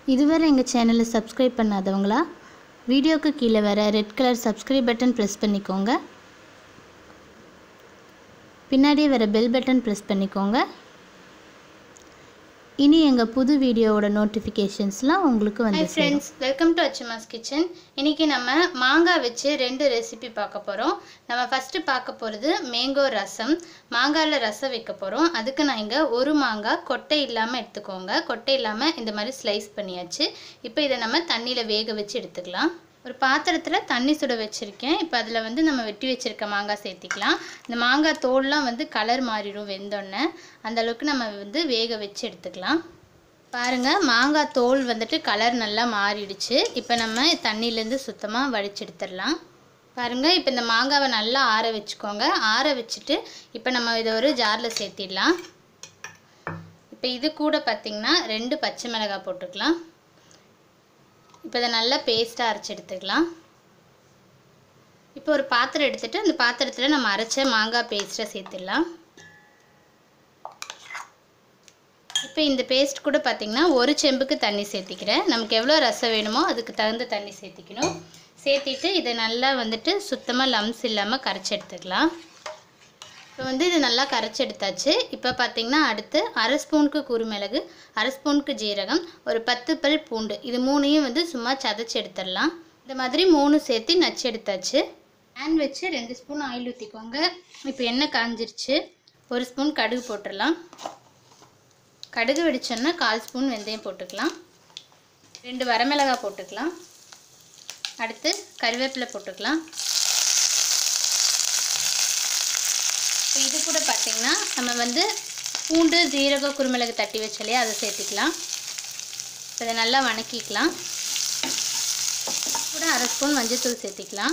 இதுவரை எங்கள் சேனலை சப்ஸ்கிரைப் பண்ணாதவங்களா வீடியோக்கு கீழே வர red colour subscribe button press பண்ணிக்கோங்க பின்னாடியே வர பெல் பட்டன் ப்ரெஸ் பண்ணிக்கோங்க இனி எங்கள் புது வீடியோவோட நோட்டிஃபிகேஷன்ஸ்லாம் உங்களுக்கு வந்து hi friends welcome to Achumas kitchen இன்றைக்கி நம்ம மாங்காய் வச்சு ரெண்டு ரெசிபி பார்க்க போகிறோம் நம்ம ஃபஸ்ட்டு பார்க்க போகிறது மேங்கோ ரசம் மாங்காயில் ரசம் வைக்க போகிறோம் அதுக்கு நான் இங்கே ஒரு மாங்காய் கொட்டை இல்லாமல் எடுத்துக்கோங்க கொட்டை இல்லாமல் இந்த மாதிரி ஸ்லைஸ் பண்ணியாச்சு இப்போ இதை நம்ம தண்ணியில் வேக வச்சு எடுத்துக்கலாம் ஒரு பாத்திரத்தில் தண்ணி சுட வச்சுருக்கேன் இப்போ அதில் வந்து நம்ம வெட்டி வச்சுருக்க மாங்காய் சேர்த்திக்கலாம் இந்த மாங்காய் தோல்லாம் வந்து கலர் மாறிடும் வெந்தோடனே அந்த அளவுக்கு நம்ம வந்து வேக வச்சு எடுத்துக்கலாம் பாருங்க மாங்காய் தோல் வந்துட்டு கலர் நல்லா மாறிடுச்சு இப்போ நம்ம தண்ணியிலேருந்து சுத்தமாக வடிச்சு எடுத்துடலாம் பாருங்க இப்போ இந்த மாங்காவை நல்லா ஆற வச்சுக்கோங்க ஆற வச்சுட்டு இப்போ நம்ம இதை ஒரு ஜாரில் சேர்த்திடலாம் இப்போ இது கூட பார்த்திங்கன்னா ரெண்டு பச்சை மிளகாய் போட்டுக்கலாம் இப்போ இதை நல்லா பேஸ்ட்டாக அரைச்சி எடுத்துக்கலாம் இப்போ ஒரு பாத்திரம் எடுத்துகிட்டு அந்த பாத்திரத்தில் நம்ம அரைச்ச மாங்காய் பேஸ்ட்டை சேர்த்துடலாம் இப்போ இந்த பேஸ்ட் கூட பார்த்திங்கன்னா ஒரு செம்புக்கு தண்ணி சேர்த்திக்கிறேன் நமக்கு எவ்வளோ ரசம் வேணுமோ அதுக்கு தகுந்த தண்ணி சேர்த்திக்கணும் சேர்த்திட்டு இதை நல்லா வந்துட்டு சுத்தமாக லம்ஸ் இல்லாமல் கரைச்சி எடுத்துக்கலாம் இப்போ வந்து இது நல்லா கரைச்சி எடுத்தாச்சு இப்போ பார்த்திங்கன்னா அடுத்து அரை ஸ்பூனுக்கு குருமிளகு அரை ஸ்பூனுக்கு ஜீரகம் ஒரு பத்து பல் பூண்டு இது மூணையும் வந்து சும்மா சதைச்சி எடுத்துடலாம் இந்த மாதிரி மூணு சேர்த்து நச்சு எடுத்தாச்சு பேன் வச்சு ரெண்டு ஸ்பூன் ஆயில் ஊற்றிக்கோங்க இப்போ எண்ணெய் காஞ்சிருச்சு ஒரு ஸ்பூன் கடுகு போட்டுடலாம் கடுகு வெடிச்சோன்னா கால் ஸ்பூன் வெந்தயம் போட்டுக்கலாம் ரெண்டு வரமிளகாய் போட்டுக்கலாம் அடுத்து கருவேப்பிலை போட்டுக்கலாம் இப்போ இது கூட பார்த்திங்கன்னா நம்ம வந்து பூண்டு ஜீரகம் குருமிளகு தட்டி வச்சலையே அதை சேர்த்திக்கலாம் இப்போ இதை நல்லா வணக்கிக்கலாம் கூட அரை ஸ்பூன் மஞ்சள்தூள் சேர்த்திக்கலாம்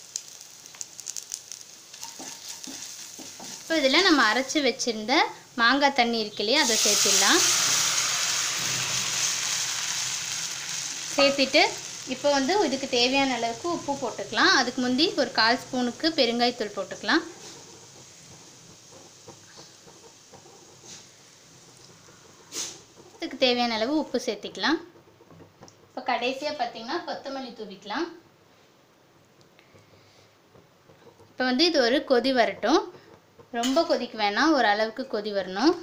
இப்போ இதில் நம்ம அரைச்சி வச்சுருந்த மாங்காய் தண்ணி இருக்கு இல்லையா அதை சேர்த்திடலாம் சேர்த்திட்டு இப்போ வந்து இதுக்கு தேவையான அளவுக்கு உப்பு போட்டுக்கலாம் அதுக்கு முந்தி ஒரு கால் ஸ்பூனுக்கு பெருங்காயத்தூள் போட்டுக்கலாம் இதுக்கு தேவையான அளவு உப்பு சேர்த்திக்கலாம் இப்போ கடைசியாக பார்த்தீங்கன்னா கொத்தமல்லி தூவிக்கலாம் இப்போ வந்து இது ஒரு கொதி வரட்டும் ரொம்ப கொதிக்க வேணாம் ஒரு அளவுக்கு கொதி வரணும்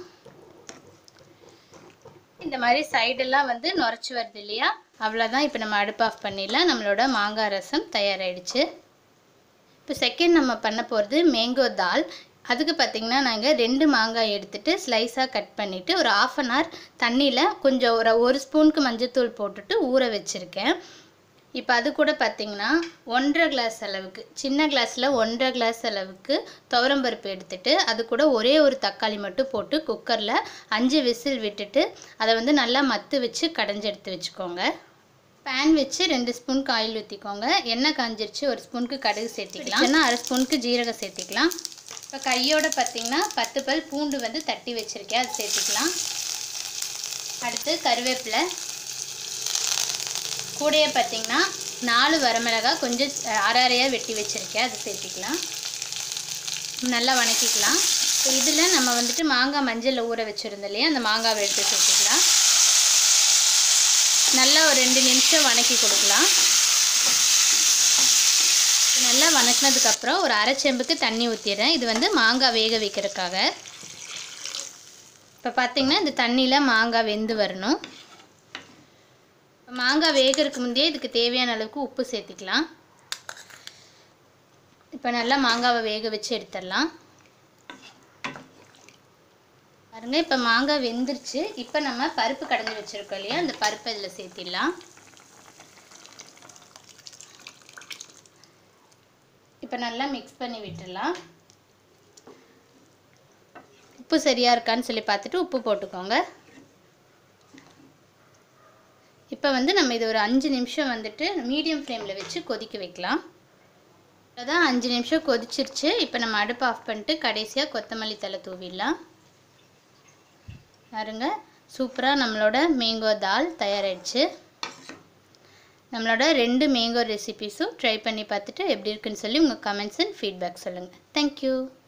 இந்த மாதிரி சைடெல்லாம் வந்து நுரைச்சி வருது இல்லையா அவ்வளோதான் இப்போ நம்ம அடுப்பு ஆஃப் பண்ணிடலாம் நம்மளோட மாங்காய் ரசம் தயாராகிடுச்சு இப்போ செகண்ட் நம்ம பண்ண போகிறது மேங்கோ தால் அதுக்கு பார்த்திங்கன்னா நாங்கள் ரெண்டு மாங்காய் எடுத்துகிட்டு ஸ்லைஸாக கட் பண்ணிவிட்டு ஒரு ஆஃப் அன் ஹவர் தண்ணியில் கொஞ்சம் ஒரு ஒரு ஸ்பூனுக்கு மஞ்சத்தூள் போட்டுட்டு ஊற வச்சுருக்கேன் இப்போ அது கூட பார்த்திங்கன்னா ஒன்றரை கிளாஸ் அளவுக்கு சின்ன கிளாஸில் ஒன்றரை கிளாஸ் அளவுக்கு துவரம்பருப்பு எடுத்துட்டு அது கூட ஒரே ஒரு தக்காளி மட்டும் போட்டு குக்கரில் அஞ்சு விசில் விட்டுட்டு அதை வந்து நல்லா மத்து வச்சு கடைஞ்சி எடுத்து வச்சுக்கோங்க பேன் வச்சு ரெண்டு ஸ்பூனுக்கு ஆயில் ஊற்றிக்கோங்க எண்ணெய் காஞ்சிருச்சு ஒரு ஸ்பூனுக்கு கடுகு சேர்த்திக்கலாம் இல்லைன்னா அரை ஸ்பூனுக்கு ஜீரகம் சேர்த்திக்கலாம் இப்போ கையோட பார்த்திங்கன்னா பத்து பல் பூண்டு வந்து தட்டி வச்சுருக்கேன் அது சேர்த்திக்கலாம் அடுத்து கருவேப்பிலை கூடையே பார்த்திங்கன்னா நாலு வரமிளகாய் கொஞ்சம் அரை அரையாக வெட்டி வச்சுருக்கேன் அது சேர்த்திக்கலாம் நல்லா வணக்கிக்கலாம் இப்போ இதில் நம்ம வந்துட்டு மாங்காய் மஞ்சளில் ஊற வச்சுருந்தோம் இல்லையா அந்த மாங்காவை எடுத்து சேர்த்துக்கலாம் நல்லா ஒரு ரெண்டு நிமிஷம் வணக்கி கொடுக்கலாம் நல்லா வணக்கினதுக்கப்புறம் ஒரு அரை செம்புக்கு தண்ணி ஊற்றிடுறேன் இது வந்து மாங்காய் வேக வைக்கிறதுக்காக இப்போ பார்த்திங்கன்னா இந்த தண்ணியில் மாங்காய் வெந்து வரணும் மாங்காய் வேகிறதுக்கு முந்தையே இதுக்கு தேவையான அளவுக்கு உப்பு சேர்த்திக்கலாம் இப்போ நல்லா மாங்காவை வேக வச்சு எடுத்துடலாம் பாருங்க இப்போ மாங்காய் வெந்துருச்சு இப்போ நம்ம பருப்பு கடைஞ்சி வச்சுருக்கோம் இல்லையா அந்த பருப்பை இதில் சேர்த்திடலாம் இப்போ நல்லா மிக்ஸ் பண்ணி விட்டுடலாம் உப்பு சரியாக இருக்கான்னு சொல்லி பார்த்துட்டு உப்பு போட்டுக்கோங்க இப்போ வந்து நம்ம இது ஒரு அஞ்சு நிமிஷம் வந்துட்டு மீடியம் ஃப்ளேமில் வச்சு கொதிக்க வைக்கலாம் அதான் அஞ்சு நிமிஷம் கொதிச்சிருச்சு இப்போ நம்ம அடுப்பு ஆஃப் பண்ணிட்டு கடைசியாக கொத்தமல்லி தலை தூவிடலாம் பாருங்க சூப்பராக நம்மளோட மேங்கோ தால் தயாராகிடுச்சு நம்மளோட ரெண்டு மேங்கோ ரெசிபீஸும் ட்ரை பண்ணி பார்த்துட்டு எப்படி இருக்குன்னு சொல்லி உங்கள் கமெண்ட்ஸ் அண்ட் ஃபீட்பேக் சொல்லுங்கள் தேங்க்யூ